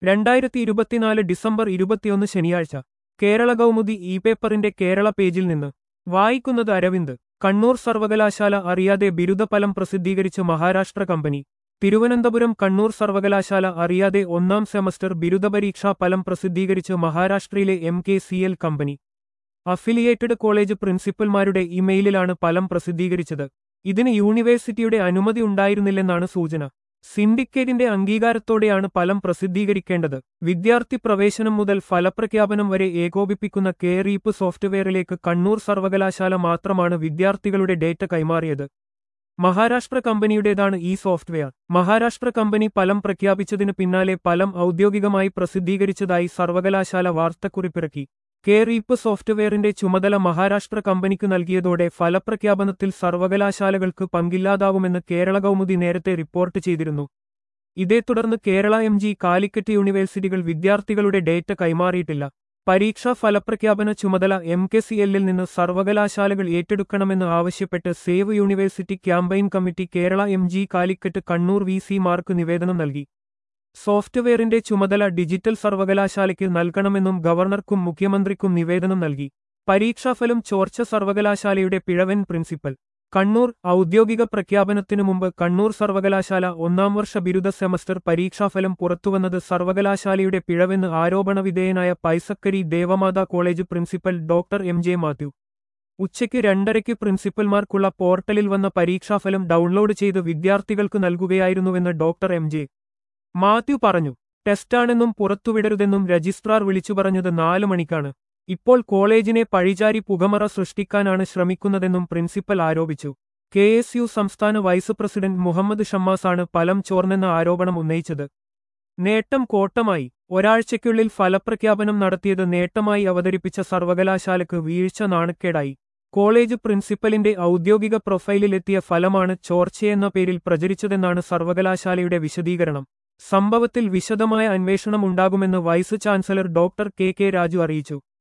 രണ്ടായിരത്തി ഇരുപത്തിനാല് ഡിസംബർ ഇരുപത്തിയൊന്ന് ശനിയാഴ്ച കേരള കൗമുദി ഇ പേപ്പറിന്റെ കേരള പേജിൽ നിന്ന് വായിക്കുന്നത് അരവിന്ദ് കണ്ണൂർ സർവകലാശാല അറിയാതെ ബിരുദഫലം പ്രസിദ്ധീകരിച്ച് മഹാരാഷ്ട്ര കമ്പനി തിരുവനന്തപുരം കണ്ണൂർ സർവകലാശാല അറിയാതെ ഒന്നാം സെമസ്റ്റർ ബിരുദപരീക്ഷാ ഫലം പ്രസിദ്ധീകരിച്ച് മഹാരാഷ്ട്രയിലെ M K C L company affiliated college പ്രിൻസിപ്പൽമാരുടെ ഇമെയിലിലാണ് ഫലം പ്രസിദ്ധീകരിച്ചത് ഇതിന് യൂണിവേഴ്സിറ്റിയുടെ അനുമതി ഉണ്ടായിരുന്നില്ലെന്നാണ് സൂചന സിൻഡിക്കേറ്റിന്റെ അംഗീകാരത്തോടെയാണ് ഫലം പ്രസിദ്ധീകരിക്കേണ്ടത് വിദ്യാർത്ഥി പ്രവേശനം മുതൽ ഫലപ്രഖ്യാപനം വരെ ഏകോപിപ്പിക്കുന്ന കെ റീപ്പ് സോഫ്റ്റ്വെയറിലേക്ക് കണ്ണൂർ സർവകലാശാല മാത്രമാണ് വിദ്യാർത്ഥികളുടെ ഡേറ്റ കൈമാറിയത് മഹാരാഷ്ട്ര കമ്പനിയുടേതാണ് ഈ സോഫ്റ്റ്വെയർ മഹാരാഷ്ട്ര കമ്പനി ഫലം പ്രഖ്യാപിച്ചതിന് പിന്നാലെ ഫലം ഔദ്യോഗികമായി പ്രസിദ്ധീകരിച്ചതായി സർവകലാശാല വാർത്തക്കുറിപ്പിറക്കി കെ റീപ്പ് സോഫ്റ്റ്വെയറിന്റെ ചുമതല മഹാരാഷ്ട്ര കമ്പനിക്ക് നൽകിയതോടെ ഫലപ്രഖ്യാപനത്തിൽ സർവകലാശാലകൾക്ക് പങ്കില്ലാതാവുമെന്ന് കേരള കൗമുദി നേരത്തെ റിപ്പോർട്ട് ചെയ്തിരുന്നു ഇതേ തുടർന്ന് കേരള എം ജി കാലിക്കറ്റ് യൂണിവേഴ്സിറ്റികൾ വിദ്യാർത്ഥികളുടെ ഡേറ്റ കൈമാറിയിട്ടില്ല പരീക്ഷാ ഫലപ്രഖ്യാപന ചുമതല എം കെ സി എല്ലിൽ നിന്ന് സർവകലാശാലകൾ ഏറ്റെടുക്കണമെന്ന് ആവശ്യപ്പെട്ട് save university campaign committee Kerala M G Calicut Kannur V C മാർക്ക് നിവേദനം നൽകി സോഫ്റ്റ്വെയറിന്റെ ചുമതല ഡിജിറ്റൽ സർവകലാശാലയ്ക്ക് നൽകണമെന്നും ഗവർണർക്കും മുഖ്യമന്ത്രിക്കും നിവേദനം നൽകി പരീക്ഷാഫലം ചോർച്ച സർവകലാശാലയുടെ പിഴവൻ പ്രിൻസിപ്പൽ കണ്ണൂർ ഔദ്യോഗിക പ്രഖ്യാപനത്തിനു മുമ്പ് കണ്ണൂർ സർവകലാശാല ഒന്നാം വർഷ ബിരുദ സെമസ്റ്റർ പരീക്ഷാഫലം പുറത്തുവന്നത് സർവകലാശാലയുടെ പിഴവെന്ന് ആരോപണവിധേയനായ Paisakkari Devamatha college principal doctor M J Mathew ഉച്ചയ്ക്ക് രണ്ടരയ്ക്ക് പ്രിൻസിപ്പൽമാർക്കുള്ള പോർട്ടലിൽ വന്ന പരീക്ഷാഫലം ഡൗൺലോഡ് ചെയ്ത് വിദ്യാർത്ഥികൾക്ക് നൽകുകയായിരുന്നുവെന്ന് ഡോക്ടർ എം ജെ മാത്യു പറഞ്ഞു ടെസ്റ്റാണെന്നും പുറത്തുവിടരുതെന്നും രജിസ്ട്രാർ വിളിച്ചു പറഞ്ഞത് നാലു മണിക്കാണ് ഇപ്പോൾ കോളേജിനെ പഴിചാരി പുകമറ സൃഷ്ടിക്കാനാണ് ശ്രമിക്കുന്നതെന്നും പ്രിൻസിപ്പൽ ആരോപിച്ചു കെ എസ് യു സംസ്ഥാന വൈസ് പ്രസിഡന്റ് മുഹമ്മദ് ഷമ്മാസാണ് ഫലം ചോർന്നെന്ന ആരോപണം ഉന്നയിച്ചത് നേട്ടം കോട്ടമായി ഒരാഴ്ചയ്ക്കുള്ളിൽ ഫലപ്രഖ്യാപനം നടത്തിയത് നേട്ടമായി അവതരിപ്പിച്ച സർവകലാശാലക്ക് വീഴ്ച നാണക്കേടായി കോളേജ് പ്രിൻസിപ്പലിന്റെ ഔദ്യോഗിക പ്രൊഫൈലിലെത്തിയ ഫലമാണ് ചോർച്ചയെന്ന പേരിൽ പ്രചരിച്ചതെന്നാണ് സർവകലാശാലയുടെ വിശദീകരണം സംഭവത്തിൽ വിശദമായ അന്വേഷണം ഉണ്ടാകുമെന്ന് vice chancellor doctor K K Raju അറിയിച്ചു